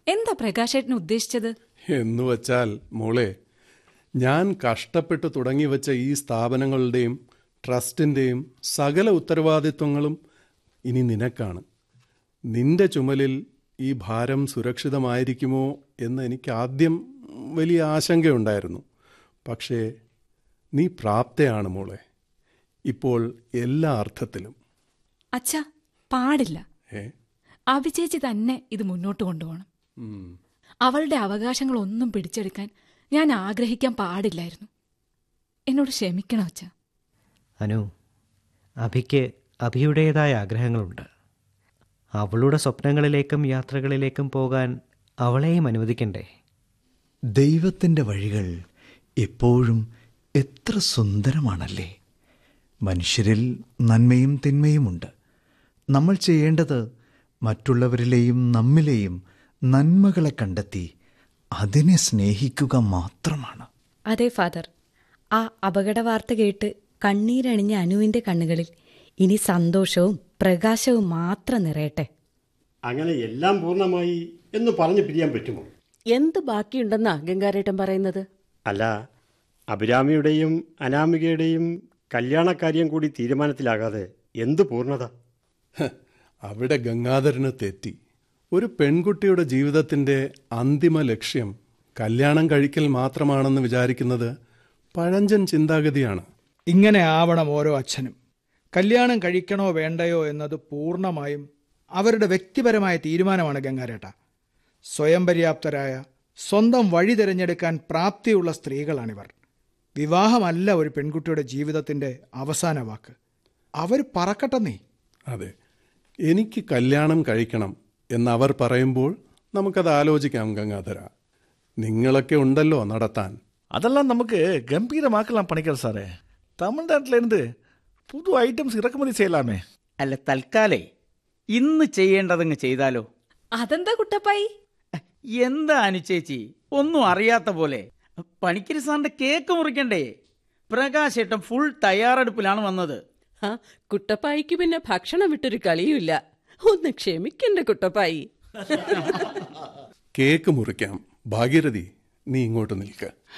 എന്താ പ്രകാശേട്ടൻ ഉദ്ദേശിച്ചത് എന്നു വച്ചാൽ മോളെ ഞാൻ കഷ്ടപ്പെട്ട് തുടങ്ങി വച്ച ഈ സ്ഥാപനങ്ങളുടെയും ട്രസ്റ്റിൻ്റെയും സകല ഉത്തരവാദിത്വങ്ങളും ഇനി നിനക്കാണ് നിന്റെ ചുമലിൽ ഈ ഭാരം സുരക്ഷിതമായിരിക്കുമോ എന്ന് എനിക്ക് ആദ്യം വലിയ ആശങ്കയുണ്ടായിരുന്നു പക്ഷേ നീ പ്രാപ്തയാണ് മോളെ ഇപ്പോൾ എല്ലാ അർത്ഥത്തിലും അച്ഛാ പാടില്ല ഏ അഭിചേച്ചി തന്നെ ഇത് മുന്നോട്ട് കൊണ്ടുപോകണം ഉം. അവളുടെ അവകാശങ്ങളൊന്നും പിടിച്ചെടുക്കാൻ ഞാൻ ആഗ്രഹിക്കാൻ പാടില്ലായിരുന്നു എന്നോട് ക്ഷമിക്കണം അച്ഛാ അനു അഭിക്ക് അഭിയുടേതായ ആഗ്രഹങ്ങളുണ്ട് അവളുടെ സ്വപ്നങ്ങളിലേക്കും യാത്രകളിലേക്കും പോകാൻ അവളെയും അനുവദിക്കണ്ടേ ദൈവത്തിൻ്റെ വഴികൾ എപ്പോഴും എത്ര സുന്ദരമാണല്ലേ മനുഷ്യരിൽ നന്മയും തിന്മയുമുണ്ട് നമ്മൾ ചെയ്യേണ്ടത് മറ്റുള്ളവരിലെയും നമ്മിലെയും നന്മകളെ കണ്ടെത്തി അതിനെ സ്നേഹിക്കുക മാത്രമാണ് അതെ ഫാദർ ആ അപകട വാർത്ത കേട്ട് കണ്ണീരണിഞ്ഞ അനുവിന്റെ കണ്ണുകളിൽ ഇനി സന്തോഷവും പ്രകാശവും മാത്രം നിറയട്ടെ അങ്ങനെ എല്ലാം പൂർണ്ണമായി എന്ന് പറഞ്ഞു പിരിയാൻ പറ്റുമോ എന്ത് ബാക്കിയുണ്ടെന്നാ ഗംഗാരേട്ടൻ പറയുന്നത് അല്ല അഭിരാമിയുടെയും അനാമികയുടെയും കല്യാണക്കാര്യം കൂടി തീരുമാനത്തിലാകാതെ എന്ത് പൂർണ്ണത ഹ, അവിടെ ഗംഗാധരന് തെറ്റി ഒരു പെൺകുട്ടിയുടെ ജീവിതത്തിന്റെ അന്തിമ ലക്ഷ്യം കല്യാണം കഴിക്കൽ മാത്രമാണെന്ന് വിചാരിക്കുന്നത് പഴഞ്ചൻ ചിന്താഗതിയാണ് ഇങ്ങനെ ആവണം ഓരോ അച്ഛനും കല്യാണം കഴിക്കണോ വേണ്ടയോ എന്നത് പൂർണ്ണമായും അവരുടെ വ്യക്തിപരമായ തീരുമാനമാണ് ഗംഗാരേട്ട സ്വയം പര്യാപ്തരായ സ്വന്തം വഴി തിരഞ്ഞെടുക്കാൻ പ്രാപ്തിയുള്ള സ്ത്രീകളാണിവർ വിവാഹമല്ല ഒരു പെൺകുട്ടിയുടെ ജീവിതത്തിന്റെ അവസാന വാക്ക് അവർ പറക്കട്ടെന്നേ അതെ എനിക്ക് കല്യാണം കഴിക്കണം എന്നവർ പറയുമ്പോൾ നമുക്കത് ആലോചിക്കാം ഗംഗാധര നിങ്ങളൊക്കെ ഉണ്ടല്ലോ നടത്താൻ அதெல்லாம் நமக்கு கம்பீரமாக்கலாம் பணிக்கர் சாரே தமிழ்நாட்டில இருந்து புது ஐட்டம்ஸ் இறக்குமதி செய்யலாமே അല്ല തൽക്കാലേ ഇന്ന് ചെയ്യേണ്ടതങ്ങ് ചെയ്താലോ അതെന്താ കുട്ടപ്പായി എന്താ അനുചേച്ചി ഒന്നും അറിയാത്ത പോലെ പണിക്കരി സാറിന്റെ കേക്ക് മുറിക്കണ്ടേ പ്രകാശേട്ടൻ ഫുൾ തയ്യാറെടുപ്പിലാണ് വന്നത് ആ കുട്ടപ്പായിക്ക് പിന്നെ ഭക്ഷണം വിട്ടൊരു കളിയുമില്ല ഒന്ന് ക്ഷമിക്കണ്ട കുട്ടപ്പായി കേക്ക് മുറിക്കാം ഭാഗീരഥി നീ ഇങ്ങോട്ട് നിൽക്ക്